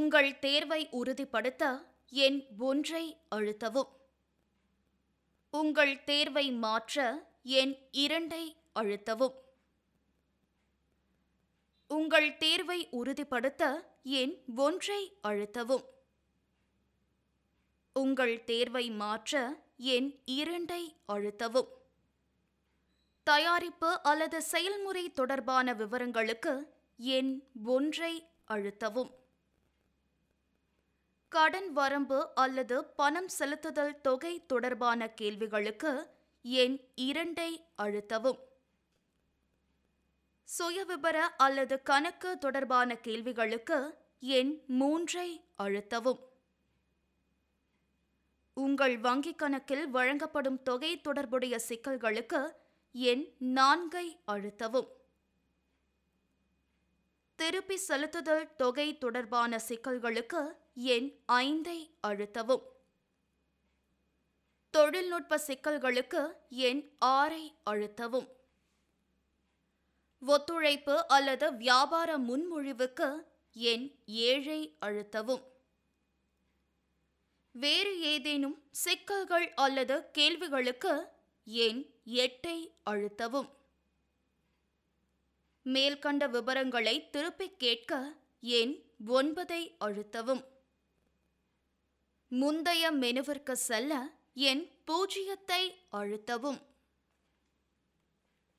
உங்கள் தேர்வை உறுதிப்படுத்த எண் ஒன்றை அழுத்தவும் உங்கள் தேர்வை மாற்ற எண் இரண்டை அழுத்தவும் உங்கள் தேர்வை உறுதிப்படுத்த எண் ஒன்றை அழுத்தவும் உங்கள் தேர்வை மாற்ற எண் இரண்டை அழுத்தவும் தயாரிப்பு அல்லது செயல்முறை தொடர்பான விவரங்களுக்கு எண் ஒன்றை அழுத்தவும் கடன் வரம்பு அல்லது பணம் செலுத்துதல் தொகை தொடர்பான கேள்விகளுக்கு எண் இரண்டை அழுத்தவும் சுயவிபர அல்லது கணக்கு தொடர்பான கேள்விகளுக்கு எண் மூன்றை அழுத்தவும் உங்கள் வங்கிக் கணக்கில் வழங்கப்படும் தொகை தொடர்புடைய சிக்கல்களுக்கு எண் நான்கை அழுத்தவும் திருப்பி செலுத்துதல் தொகை தொடர்பான சிக்கல்களுக்கு எண் ஐந்தை அழுத்தவும் தொழில்நுட்ப சிக்கல்களுக்கு எண் ஆறை அழுத்தவும் ஒத்துழைப்பு அல்லது வியாபார முன்மொழிவுக்கு எண் ஏழை அழுத்தவும் வேறு ஏதேனும் சிக்கல்கள் அல்லது கேள்விகளுக்கு எண் எட்டை அழுத்தவும் மேல்கண்ட விவரங்களை திருப்பிக் கேட்க எண் ஒன்பதை அழுத்தவும் முந்தைய மெனுவிற்கு செல்ல எண் பூஜ்ஜியத்தை அழுத்தவும்